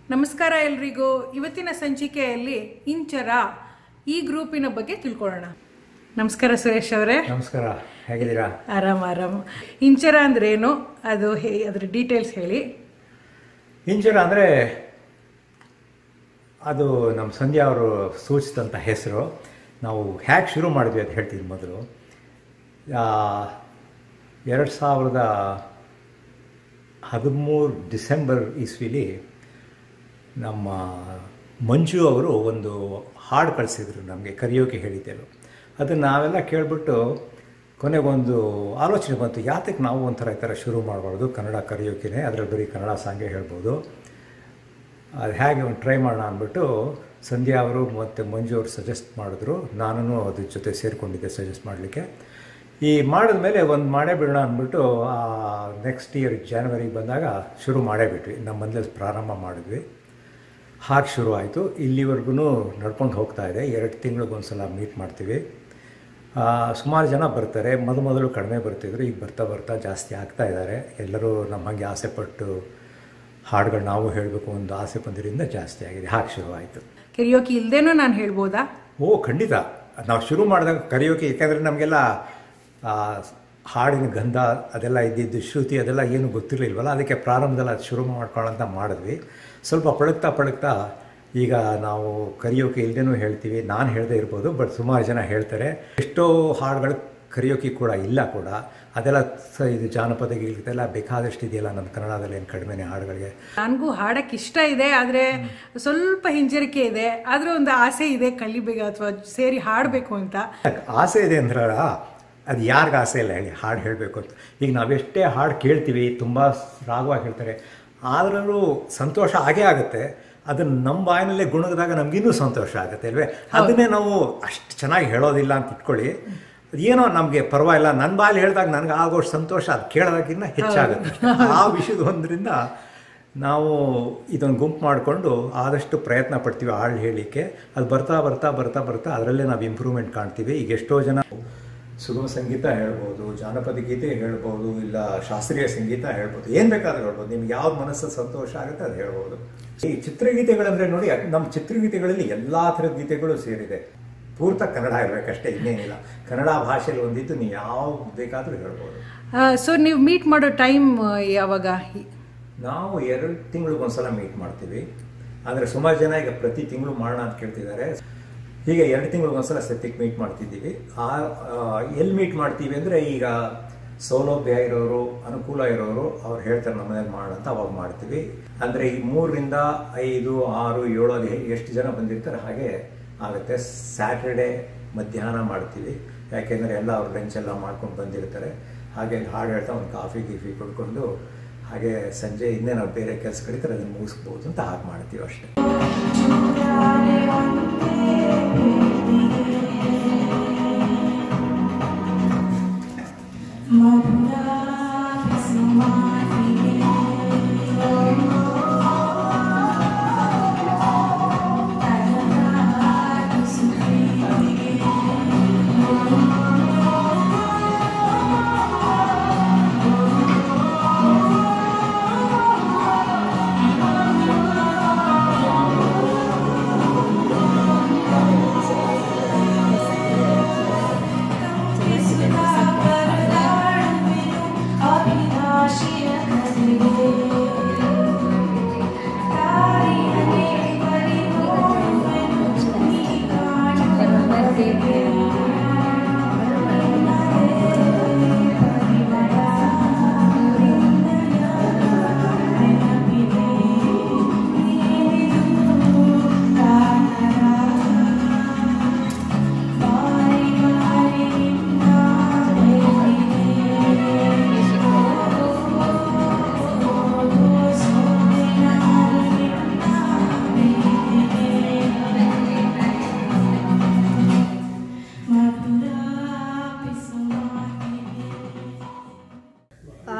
ನಮಸ್ಕಾರ ಎಲ್ರಿಗೂ ಇವತ್ತಿನ ಸಂಚಿಕೆಯಲ್ಲಿ ಇಂಚರ ಈ ಗ್ರೂಪಿನ ಬಗ್ಗೆ ತಿಳ್ಕೊಳ್ಳೋಣ ನಮಸ್ಕಾರ ಸುರೇಶ್ ಅವರೇ ನಮಸ್ಕಾರ ಹೇಗಿದ್ದೀರಾ ಆರಾಮ್ ಆರಾಮ್ ಇಂಚರ ಅಂದ್ರೆ ಏನು ಅದು ಹೇ- ಅದ್ರ ಡೀಟೇಲ್ಸ್ ಹೇಳಿ ಇಂಚರ ಅಂದರೆ ಅದು ನಮ್ಮ ಸಂಧ್ಯಾ ಅವರು ಸೂಚಿಸಿದಂಥ ಹೆಸರು ನಾವು ಹ್ಯಾಕ್ ಶುರು ಮಾಡಿದ್ವಿ ಅಂತ ಹೇಳ್ತೀವಿ ಮೊದಲು ಎರಡು ಸಾವಿರದ ಹದಿಮೂರು ಡಿಸೆಂಬರ್ ಇಸ್ವಿಲಿ ನಮ್ಮ ಮಂಜು ಅವರು ಒಂದು ಹಾಡು ಕಳಿಸಿದ್ರು ನಮಗೆ ಕರಿಯೋಕೆ ಹೇಳಿದ್ದೆವು ಅದನ್ನು ನಾವೆಲ್ಲ ಕೇಳಿಬಿಟ್ಟು ಕೊನೆಗೊಂದು ಆಲೋಚನೆ ಬಂತು ಯಾತಕ್ಕೆ ನಾವು ಒಂಥರ ಈ ಥರ ಶುರು ಮಾಡಬಾರ್ದು ಕನ್ನಡ ಕರಿಯೋಕೆನೇ ಅದರಲ್ಲಿ ಬರೀ ಕನ್ನಡ ಸಾಂಗೇ ಹೇಳ್ಬೋದು ಅದು ಹೇಗೆ ಒಂದು ಟ್ರೈ ಮಾಡೋಣ ಅಂದ್ಬಿಟ್ಟು ಸಂಧ್ಯಾ ಅವರು ಮತ್ತು ಮಂಜು ಅವರು ಸಜೆಸ್ಟ್ ಮಾಡಿದ್ರು ನಾನು ಅದ್ರ ಜೊತೆ ಸೇರಿಕೊಂಡಿದ್ದೆ ಸಜೆಸ್ಟ್ ಮಾಡಲಿಕ್ಕೆ ಈ ಮಾಡಿದ ಮೇಲೆ ಒಂದು ಮಾಡೇ ಬಿಡೋಣ ಅಂದ್ಬಿಟ್ಟು ನೆಕ್ಸ್ಟ್ ಇಯರ್ ಜಾನ್ವರಿಗೆ ಬಂದಾಗ ಶುರು ಮಾಡೇ ಬಿಟ್ವಿ ನಮ್ಮ ಮನೇಲಿ ಪ್ರಾರಂಭ ಮಾಡಿದ್ವಿ ಹಾಗೆ ಶುರು ಆಯಿತು ಇಲ್ಲಿವರೆಗೂ ನಡ್ಕೊಂಡು ಹೋಗ್ತಾ ಇದೆ ಎರಡು ತಿಂಗಳಿಗೊಂದು ಸಲ ಮೀಟ್ ಮಾಡ್ತೀವಿ ಆ, ಸುಮಾರು ಜನ ಬರ್ತಾರೆ ಮೊದಲು ಮೊದಲು ಕಡಿಮೆ ಬರ್ತಿದ್ರು ಈಗ ಬರ್ತಾ ಬರ್ತಾ ಜಾಸ್ತಿ ಆಗ್ತಾ ಇದ್ದಾರೆ ಎಲ್ಲರೂ ನಮ್ಮ ಹಾಗೆ ಆಸೆ ಪಟ್ಟು ಹಾಡುಗಳು ನಾವು ಹೇಳಬೇಕು ಒಂದು ಆಸೆ ಬಂದಿರಿಂದ ಜಾಸ್ತಿ ಆಗಿದೆ ಹಾಗೆ ಶುರು ಆಯಿತು ಕೆರಿಯೋಕಿ ಇಲ್ದೇನೂ ನಾನು ಹೇಳ್ಬೋದಾ ಓ ಖಂಡಿತ ನಾವು ಶುರು ಮಾಡಿದಾಗ ಕರಿಯೋಕೆ ಯಾಕಂದರೆ ನಮಗೆಲ್ಲ ಆ, ಹಾಡಿನ ಗಂಧ ಅದೆಲ್ಲ ಇದ್ದಿದ್ದು ಶ್ರುತಿ ಅದೆಲ್ಲ ಏನು ಗೊತ್ತಿರಲಿಲ್ವಲ್ಲ ಅದಕ್ಕೆ ಪ್ರಾರಂಭದಲ್ಲಿ ಅದು ಶುರು ಮಾಡ್ಕೊಳ್ಳೋಂತ ಮಾಡಿದ್ವಿ ಸ್ವಲ್ಪ ಪಳಗ್ತಾ ಪಳಗ್ತಾ ಈಗ ನಾವು ಕರಿಯೋಕೆ ಇಲ್ಲದೇನೂ ಹೇಳ್ತೀವಿ ನಾನು ಹೇಳದೇ ಇರ್ಬೋದು ಬಟ್ ಸುಮಾರು ಜನ ಹೇಳ್ತಾರೆ ಎಷ್ಟೋ ಹಾಡುಗಳು ಕರಿಯೋಕೆ ಕೂಡ ಇಲ್ಲ ಕೂಡ ಅದೆಲ್ಲ ಸ ಇದು ಜಾನಪದ ಗೀತೆಲ್ಲ ಬೇಕಾದಷ್ಟು ಇದೆಯಲ್ಲ ನಮ್ಮ ಕನ್ನಡದಲ್ಲಿ ಏನು ಕಡಿಮೆನೇ ಹಾಡುಗಳಿಗೆ ನನಗೂ ಹಾಡಕ್ಕೆ ಇಷ್ಟ ಇದೆ ಆದರೆ ಸ್ವಲ್ಪ ಹಿಂಜರಿಕೆ ಇದೆ ಆದರೂ ಒಂದು ಆಸೆ ಇದೆ ಕಲಿಬೇಕು ಅಥವಾ ಸೇರಿ ಹಾಡಬೇಕು ಅಂತ ಆಸೆ ಇದೆ ಅಂದ್ರೆ ಅದು ಯಾರಿಗೆ ಆಸೆ ಇಲ್ಲ ಹೇಳಿ ಹಾಡು ಹೇಳಬೇಕು ಅಂತ ಈಗ ನಾವೆಷ್ಟೇ ಹಾಡು ಕೇಳ್ತೀವಿ ತುಂಬ ರಾಗವಾಗಿ ಹೇಳ್ತಾರೆ ಆದ್ರೂ ಸಂತೋಷ ಆಗೇ ಆಗುತ್ತೆ ಅದನ್ನು ನಮ್ಮ ಬಾಯಿನಲ್ಲೇ ಗುಣಗದಾಗ ನಮಗಿನ್ನೂ ಸಂತೋಷ ಆಗುತ್ತೆ ಅಲ್ವೇ ಅದನ್ನೇ ನಾವು ಅಷ್ಟು ಚೆನ್ನಾಗಿ ಹೇಳೋದಿಲ್ಲ ಅಂತ ಇಟ್ಕೊಳ್ಳಿ ಏನೋ ನಮಗೆ ಪರವಾಗಿಲ್ಲ ನನ್ನ ಬಾಯಲ್ಲಿ ಹೇಳಿದಾಗ ನನಗೆ ಆಗೋಷ್ಟು ಸಂತೋಷ ಅದು ಕೇಳೋದಕ್ಕಿಂತ ಹೆಚ್ಚಾಗುತ್ತೆ ಆ ವಿಷಯದ ಒಂದರಿಂದ ನಾವು ಇದೊಂದು ಗುಂಪು ಮಾಡಿಕೊಂಡು ಆದಷ್ಟು ಪ್ರಯತ್ನ ಪಡ್ತೀವಿ ಹಾಡು ಹೇಳಲಿಕ್ಕೆ ಅದು ಬರ್ತಾ ಬರ್ತಾ ಬರ್ತಾ ಬರ್ತಾ ಅದರಲ್ಲೇ ನಾವು ಇಂಪ್ರೂವ್ಮೆಂಟ್ ಕಾಣ್ತೀವಿ ಈಗ ಎಷ್ಟೋ ಜನ ಸುಗಮ ಸಂಗೀತ ಹೇಳ್ಬೋದು ಜಾನಪದ ಗೀತೆ ಹೇಳ್ಬೋದು ಇಲ್ಲ ಶಾಸ್ತ್ರೀಯ ಸಂಗೀತ ಹೇಳ್ಬೋದು ಏನು ಬೇಕಾದ್ರೂ ಹೇಳ್ಬೋದು ನಿಮ್ಗೆ ಯಾವ್ದು ಮನಸ್ಸು ಸಂತೋಷ ಆಗುತ್ತೆ ಅದು ಹೇಳ್ಬೋದು ಈ ಚಿತ್ರಗೀತೆಗಳಂದ್ರೆ ನೋಡಿ ನಮ್ಮ ಚಿತ್ರಗೀತೆಗಳಲ್ಲಿ ಎಲ್ಲ ಥರದ ಗೀತೆಗಳು ಸೇರಿದೆ ಪೂರ್ತ ಕನ್ನಡ ಇರಬೇಕಷ್ಟೇ ಇನ್ನೇನಿಲ್ಲ ಕನ್ನಡ ಭಾಷೆಯಲ್ಲಿ ಒಂದಿದ್ದು ನೀವು ಯಾವ ಬೇಕಾದರೂ ಹೇಳ್ಬೋದು ಸೊ ನೀವು ಮೀಟ್ ಮಾಡೋ ಟೈಮ್ ಯಾವಾಗ ನಾವು ಎರಡು ತಿಂಗಳಿಗೊಂದ್ಸಲ ಮೀಟ್ ಮಾಡ್ತೀವಿ ಆದರೆ ಸುಮಾರು ಜನ ಈಗ ಪ್ರತಿ ತಿಂಗಳು ಮಾಡೋಣ ಅಂತ ಕೇಳ್ತಿದ್ದಾರೆ ಹೀಗೆ ಎರಡು ತಿಂಗಳಿಗೊಂದ್ಸಲ ಸದ್ಯಕ್ಕೆ ಮೀಟ್ ಮಾಡ್ತಿದ್ದೀವಿ ಆ ಎಲ್ಲಿ ಮೀಟ್ ಮಾಡ್ತೀವಿ ಅಂದರೆ ಈಗ ಸೌಲಭ್ಯ ಇರೋರು ಅನುಕೂಲ ಇರೋರು ಅವ್ರು ಹೇಳ್ತಾರೆ ನಮ್ಮ ಮನೇಲಿ ಮಾಡೋಣ ಅಂತ ಅವಾಗ ಮಾಡ್ತೀವಿ ಅಂದರೆ ಈ ಮೂರರಿಂದ ಐದು ಆರು ಏಳು ಅದು ಎಷ್ಟು ಜನ ಬಂದಿರ್ತಾರೆ ಹಾಗೆ ಆಗುತ್ತೆ ಸ್ಯಾಟರ್ಡೆ ಮಧ್ಯಾಹ್ನ ಮಾಡ್ತೀವಿ ಯಾಕೆಂದರೆ ಎಲ್ಲ ಅವ್ರು ಲಂಚ್ ಎಲ್ಲ ಮಾಡ್ಕೊಂಡು ಬಂದಿರ್ತಾರೆ ಹಾಗೆ ಹಾಡು ಹೇಳ್ತಾ ಒಂದು ಕಾಫಿ ಗೀಫಿ ಕುಡ್ಕೊಂಡು ಹಾಗೆ ಸಂಜೆ ಇನ್ನೇನು ಬೇರೆ ಕೆಲಸ ಕಡಿತಾರೆ ಅದನ್ನು ಮುಗಿಸ್ಬೋದು ಅಂತ ಹಾಗೆ ಮಾಡ್ತೀವಿ ಅಷ್ಟೇ Avinashya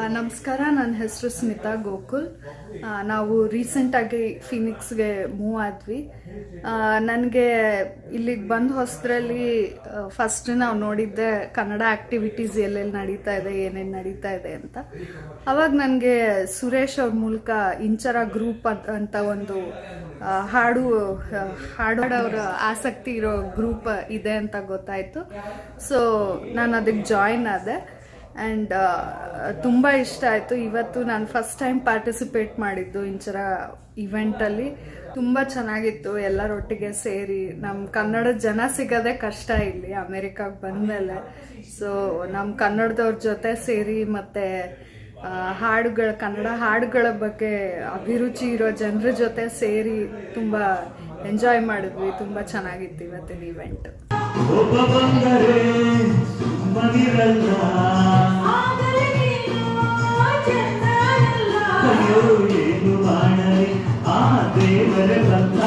ನಮಸ್ಕಾರ ನನ್ನ ಹೆಸರು ಸ್ಮಿತಾ ಗೋಕುಲ್ ಆ, ನಾವು ರೀಸೆಂಟಾಗಿ ಫಿನಿಕ್ಸ್ಗೆ ಮೂವ್ ಆದ್ವಿ ನನಗೆ ಇಲ್ಲಿಗೆ ಬಂದ ಹೊಸದ್ರಲ್ಲಿ ಫಸ್ಟ್ ನಾವು ನೋಡಿದ್ದೆ ಕನ್ನಡ ಆಕ್ಟಿವಿಟೀಸ್ ಎಲ್ಲೆಲ್ಲಿ ನಡೀತಾ ಇದೆ ಏನೇನು ನಡೀತಾ ಇದೆ ಅಂತ ಅವಾಗ ನನಗೆ ಸುರೇಶ್ ಅವ್ರ ಮೂಲಕ ಇಂಚರ ಗ್ರೂಪ್ ಅಂತ ಒಂದು ಆ, ಹಾಡು ಆ, ಹಾಡೋರ ಆಸಕ್ತಿ ಇರೋ ಗ್ರೂಪ್ ಇದೆ ಅಂತ ಗೊತ್ತಾಯ್ತು ಸೊ ನಾನು ಅದಕ್ಕೆ ಜಾಯಿನ್ ಆದೆ ಆ್ಯಂಡ್ ತುಂಬ ಇಷ್ಟ ಆಯಿತು ಇವತ್ತು ನಾನು ಫಸ್ಟ್ ಟೈಮ್ ಪಾರ್ಟಿಸಿಪೇಟ್ ಮಾಡಿದ್ದು ಇಂಚರ ಇವೆಂಟಲ್ಲಿ ತುಂಬ ಚೆನ್ನಾಗಿತ್ತು ಎಲ್ಲರೊಟ್ಟಿಗೆ ಸೇರಿ ನಮ್ಮ ಕನ್ನಡದ ಜನ ಸಿಗೋದೇ ಕಷ್ಟ ಇಲ್ಲಿ ಅಮೇರಿಕಾಗೆ ಬಂದಮೇಲೆ ಸೊ ನಮ್ಮ ಕನ್ನಡದವ್ರ ಜೊತೆ ಸೇರಿ ಮತ್ತು ಹಾಡುಗಳ ಕನ್ನಡ ಹಾಡುಗಳ ಬಗ್ಗೆ ಅಭಿರುಚಿ ಇರೋ ಜನರ ಜೊತೆ ಸೇರಿ ತುಂಬ ಎಂಜಾಯ್ ಮಾಡಿದ್ವಿ ತುಂಬ ಚೆನ್ನಾಗಿತ್ತು ಇವತ್ತಿನ ಇವೆಂಟ್ ಒಬ್ಬ ಬಂದರೆ ಮದಿರಲ್ಲ ಅಯ್ಯೋ ಏನು ಮಾಡಲಿ ಆ ದೇವರೇ ಬಂದ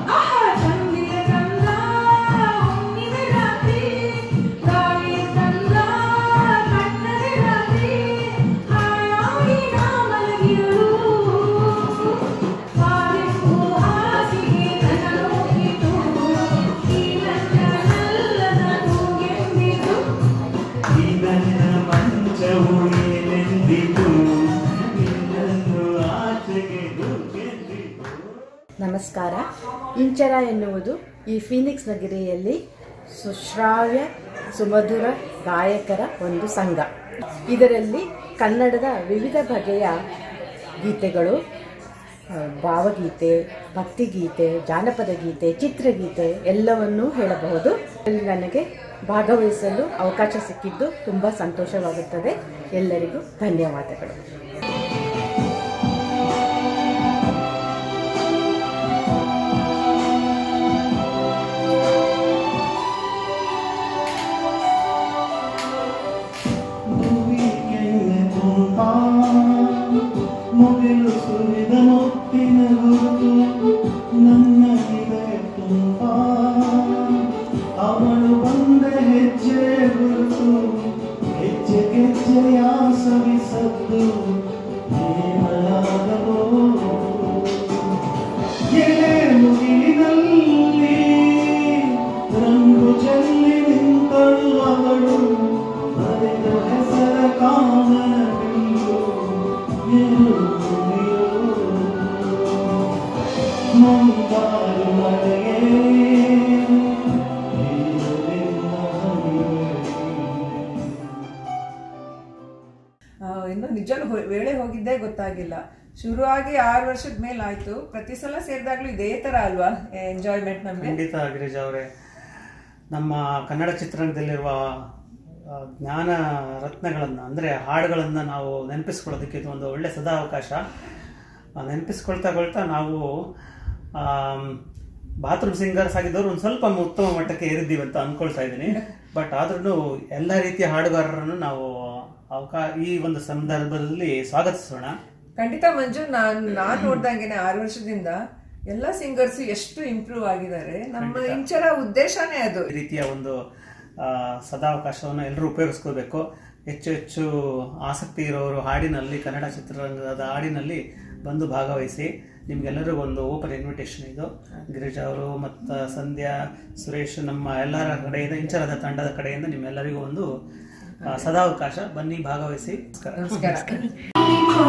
ಈ ನನ್ನ ಮಂಚವು ಏನೆಂದಿತು ನಿನ್ನನ್ನು ಆಚೆಗೆ ದೂಕೆಂದಿತು ನಮಸ್ಕಾರ ಇಂಚರ ಎನ್ನುವುದು ಈ ಫೀನಿಕ್ಸ್ ನಗರಿಯಲ್ಲಿ ಸುಶ್ರಾವ್ಯ ಸುಮಧುರ ಗಾಯಕರ ಒಂದು ಸಂಘ ಇದರಲ್ಲಿ ಕನ್ನಡದ ವಿವಿಧ ಬಗೆಯ ಗೀತೆಗಳು ಆ, ಭಾವಗೀತೆ ಭಕ್ತಿಗೀತೆ ಜಾನಪದ ಗೀತೆ ಚಿತ್ರಗೀತೆ ಎಲ್ಲವನ್ನೂ ಹೇಳಬಹುದು ಇಲ್ಲಿ ನನಗೆ ಭಾಗವಹಿಸಲು ಅವಕಾಶ ಸಿಕ್ಕಿದ್ದು ತುಂಬ ಸಂತೋಷವಾಗುತ್ತದೆ ಎಲ್ಲರಿಗೂ ಧನ್ಯವಾದಗಳು ಭೂಮಿಗೆಣ್ಣೆ ತುಂಬ ಮುಗಿಲು ಸುರಿದ ಮುತ್ತಿನ ಗುರುತು ನನ್ನ ಹೃದಯ ತುಂಬ ಅವಳು ಬಂದ ಹೆಜ್ಜೆ ಗುರುತು ಹೆಜ್ಜೆ ಗೆಜ್ಜೆಯ ಸವಿಸದ್ದು ಏಮಲಾಗಬೋ ಎಳೆ ಮುಗಿಲಿನಲ್ಲಿ ರಂಗು ಚೆಲ್ಲಿ ನಿಂತಳು ಅವಳು ಬರೆದ ಹೆಸರ ಕಾಮನ ಬಿಲ್ಲು ಎರುಗುವೆಯೋ ಮುಂಗಾರು ಮಳೆಯೇ ನೀರಿನ ಹನಿಯೇ. ಆ, ಇನ್ನು ನಿಜವಾಗ್ಲೂ ಹೊ- ವೇಳೆ ಹೋಗಿದ್ದೇ ಗೊತ್ತಾಗಿಲ್ಲ ಶುರುವಾಗಿ ಆರು ವರ್ಷದ ಮೇಲೆ ಆಯ್ತು ಪ್ರತಿ ಸಲ ಸೇರಿದಾಗ್ಲೂ ಇದೇ ತರ ಅಲ್ವಾ ಎಂಜಾಯ್ಮೆಂಟ್ ನಮ್ಗೆ ಖಂಡಿತ ಗಿರಿಜಾ ಅವರೇ ನಮ್ಮ ಕನ್ನಡ ಚಿತ್ರರಂಗದಲ್ಲಿರುವ ಆ, ಜ್ಞಾನ ರತ್ನಗಳನ್ನು ಅಂದರೆ ಹಾಡುಗಳನ್ನು ನಾವು ನೆನಪಿಸ್ಕೊಳ್ಳೋದಕ್ಕೆ ಇದು ಒಂದು ಒಳ್ಳೆ ಸದಾವಕಾಶ ಆ, ನೆನಪಿಸ್ಕೊಳ್ತಾ ಕೊಳ್ತಾ ನಾವು ಬಾತ್ರೂಮ್ ಸಿಂಗರ್ಸ್ ಆಗಿದ್ದವರು ಒಂದು ಸ್ವಲ್ಪ ಉತ್ತಮ ಮಟ್ಟಕ್ಕೆ ಏರಿದ್ದೀವಿ ಅಂತ ಅನ್ಕೊಳ್ತಾ ಇದ್ದೀನಿ ಬಟ್ ಆದ್ರೂ ಎಲ್ಲ ರೀತಿಯ ಹಾಡುಗಾರರನ್ನು ನಾವು ಅವಕಾ ಈ ಒಂದು ಸಂದರ್ಭದಲ್ಲಿ ಸ್ವಾಗತಿಸೋಣ ಖಂಡಿತ ಮಂಜು ನಾನ್ ನಾನ್ ನೋಡ್ದಂಗೆನೆ ಆರು ವರ್ಷದಿಂದ ಎಲ್ಲಾ ಸಿಂಗರ್ಸ್ ಎಷ್ಟು ಇಂಪ್ರೂವ್ ಆಗಿದ್ದಾರೆ ನಮ್ಮ ಇಂಚರ ಉದ್ದೇಶನೇ ಅದು ಈ ರೀತಿಯ ಒಂದು ಆ, ಸದಾವಕಾಶವನ್ನು ಎಲ್ಲರೂ ಉಪಯೋಗಿಸ್ಕೋಬೇಕು ಹೆಚ್ಚು ಹೆಚ್ಚು ಆಸಕ್ತಿ ಇರೋರು ಹಾಡಿನಲ್ಲಿ ಕನ್ನಡ ಚಿತ್ರರಂಗದ ಹಾಡಿನಲ್ಲಿ ಬಂದು ಭಾಗವಹಿಸಿ ನಿಮ್ಗೆಲ್ಲರಿಗೂ ಒಂದು ಓಪನ್ ಇನ್ವಿಟೇಷನ್ ಇದು ಗಿರಿಜಾ ಅವರು ಮತ್ತು ಸಂಧ್ಯಾ ಸುರೇಶ್ ನಮ್ಮ ಎಲ್ಲರ ಕಡೆಯಿಂದ ಇಂಚರದ ತಂಡದ ಕಡೆಯಿಂದ ನಿಮ್ಮೆಲ್ಲರಿಗೂ ಒಂದು ಆ, ಸದಾವಕಾಶ ಬನ್ನಿ ಭಾಗವಹಿಸಿ ನಮಸ್ಕಾರ ನಮಸ್ಕಾರ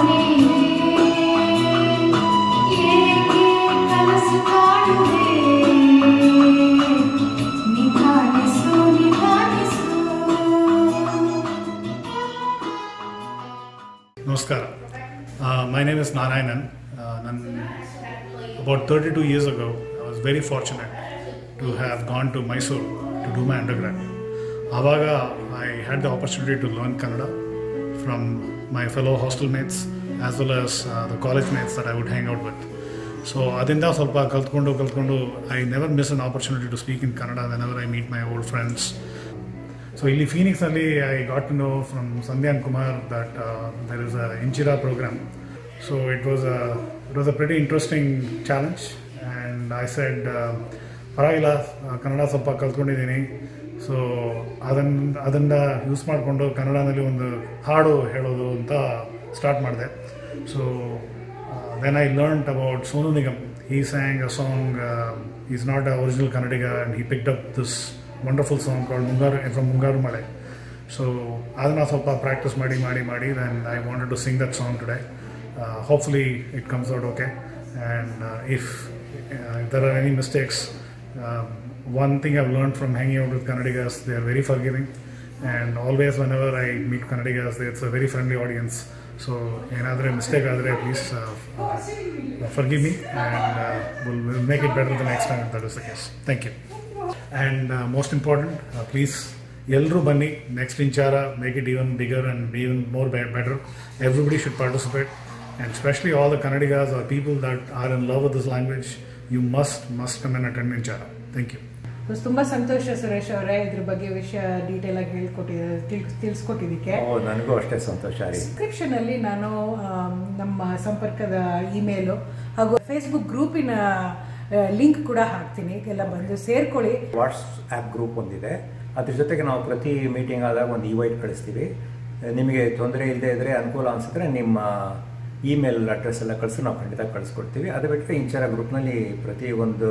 Namaskar. Uh, my name is Narayanan. Uh, nan- about 32 years ago, I was very fortunate to have gone to Mysore to do my undergrad. Avaga, I had the opportunity to learn Kannada from my fellow hostel mates as well as uh, the college mates that I would hang out with. So ಅದರಿಂದ ಸ್ವಲ್ಪ ಕಲ್ತ್ಕೊಂಡು ಕಲ್ತ್ಕೊಂಡು I never miss an opportunity to speak in Kannada whenever I meet my old friends so ಇಲ್ಲಿ ಫೀನಿಕ್ಸಲ್ಲಿ I got to know from ಸಂಧ್ಯಾನ್ Kumar that there is a ಇಂಚಿರಾ program so it was it was a pretty interesting challenge and I said ಪರವಾಗಿಲ್ಲ ಆ, ಕನ್ನಡ ಸ್ವಲ್ಪ ಕಲ್ತ್ಕೊಂಡಿದ್ದೀನಿ so ಅದನ್ನು ಅದನ್ನು use ಮಾಡಿಕೊಂಡು ಕನ್ನಡದಲ್ಲಿ ಒಂದು ಹಾಡು ಹೇಳೋದು ಅಂತ ಸ್ಟಾರ್ಟ್ ಮಾಡಿದೆ so then I learned about Sonu Nigam he sang a song uh, he's not an original kannadiga and he picked up this wonderful song called mungaru from mungaru male so ಅದನ್ನು ಸ್ವಲ್ಪ ಪ್ರಾಕ್ಟೀಸ್ ಮಾಡಿ ಮಾಡಿ ಮಾಡಿ then I wanted to sing that song today hopefully it comes out okay and if there are any mistakes one thing I've learned from hanging out with Kannadigas, they are very forgiving, and always whenever I meet Kannadigas, it's a very friendly audience. So, another mistake, other please uh, uh, forgive me, and uh, we'll, we'll make it better the next time if that is the case. Thank you. And uh, most important, uh, please, ಎಲ್ಲರೂ ಬನ್ನಿ next Inchara make it even bigger and even more better everybody should participate and specially all the Kannadigas are people that are in love with this language you must must come on attend Inchara thank you ಬಸ್ ತುಂಬಾ ಸಂತೋಷ ಸುರೇಶ್ ಅವರೇ ಇದ್ರ ಬಗ್ಗೆ ವಿಷಯ detail ಆಗಿ ಹೇಳ್ಕೊಟ್ಟಿದ್ದಾರೆ ತಿಳ್- ತಿಳಿಸ್ಕೊಟ್ಟಿದ್ದಕ್ಕೆ ಓ ನನಗೂ ಅಷ್ಟೇ ಸಂತೋಷ ರೀ ಡಿಸ್ಕ್ರಿಪ್ಷನ್ ಅಲ್ಲಿ ನಾನು ಆಮ್, ನಮ್ಮ ಸಂಪರ್ಕದ ಇಮೇಲು ಹಾಗೂ ಫೇಸ್ಬುಕ್ ಗ್ರೂಪಿನ ಲಿಂಕ್ ಕೂಡ ಹಾಕ್ತೀನಿ ಎಲ್ಲ ಬಂದು ಸೇರ್ಕೊಳ್ಳಿ ವಾಟ್ಸ್ ಆ್ಯಪ್ ಗ್ರೂಪ್ ಒಂದಿದೆ ಅದ್ರ ಜೊತೆಗೆ ನಾವು ಪ್ರತಿ ಮೀಟಿಂಗ್ ಆದಾಗ ಒಂದು ಇವೈಟ್ ಕಳಿಸ್ತೀವಿ ನಿಮಗೆ ತೊಂದರೆ ಇಲ್ಲದೆ ಇದ್ದರೆ ಅನುಕೂಲ ಅನಿಸಿದ್ರೆ ನಿಮ್ಮ ಇಮೇಲ್ ಅಡ್ರೆಸ್ ಎಲ್ಲ ಕಳಿಸಿ ನಾವು ಖಂಡಿತ ಕಳಿಸ್ಕೊಡ್ತೀವಿ ಅದು ಬಿಟ್ಟರೆ ಇಂಚರ ಗ್ರೂಪ್ನಲ್ಲಿ ಪ್ರತಿ ಒಂದು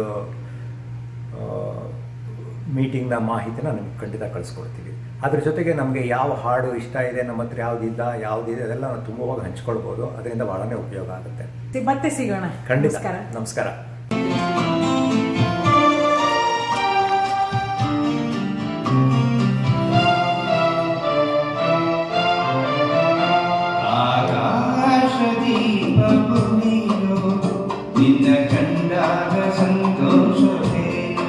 ಮೀಟಿಂಗ್ನ ಮಾಹಿತಿನ ನಿಮ್ಗೆ ಖಂಡಿತ ಕಳಿಸ್ಕೊಡ್ತೀವಿ ಅದ್ರ ಜೊತೆಗೆ ನಮಗೆ ಯಾವ ಹಾಡು ಇಷ್ಟ ಇದೆ ನಮ್ಮ ಹತ್ರ ಯಾವುದಿಲ್ಲ ಯಾವುದಿದೆ ಅದೆಲ್ಲ ನಾವು ತುಂಬವಾಗಿ ಹಂಚ್ಕೊಳ್ಬೋದು ಅದರಿಂದ ಭಾಳನೇ ಉಪಯೋಗ ಆಗುತ್ತೆ ಮತ್ತೆ ಸಿಗೋಣ ಖಂಡಿತ ನಮಸ್ಕಾರ ನಮಸ್ಕಾರ ಆಕಾಶದೀಪವು ನೀನು ನಿನ್ನ ಕಂಡಾಗ ಸಂತೋಷವೇನು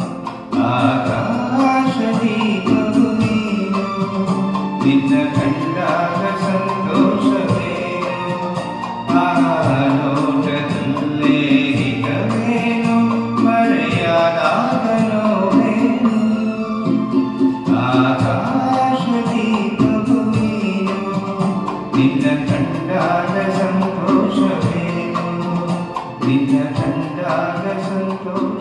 ಆಕಾಶದೀಪವು ನೀನು ನಿನ್ನ ಕಂಡಾಗ ಸಂತೋಷವೇನು ಆ ನೋಟದಲ್ಲೇ ಹಿತವೇನು ಮರೆಯಾದಾಗ ನೋವೇನು ಆಕಾಶದೀಪವು ನೀನು ನಿನ್ನ ಕಂಡಾಗ ಸಂತೋಷವೇನು ನಿನ್ನ ಕಂಡಾಗ ಸಂತೋಷ